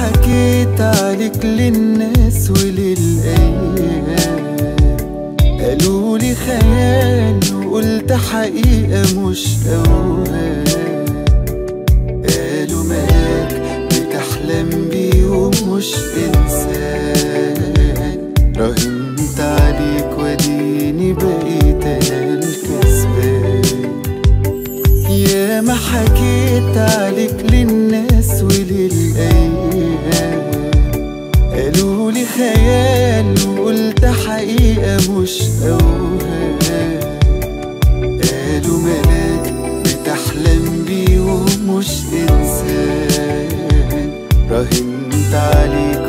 حكيت عليك للناس وللأيام قالوا لي خيال وقلت حقيقة مش أوهام قالوا ملاك بتحلم بيه ومش إنسان راهنت عليك وديني بقيت أنا الكسبان يا ما حكيت عليك للناس وللأيام قالوا لي خيال وقلت حقيقة مش أوهام قالوا ملاك بتحلم بيه ومش إنسان راهنت عليك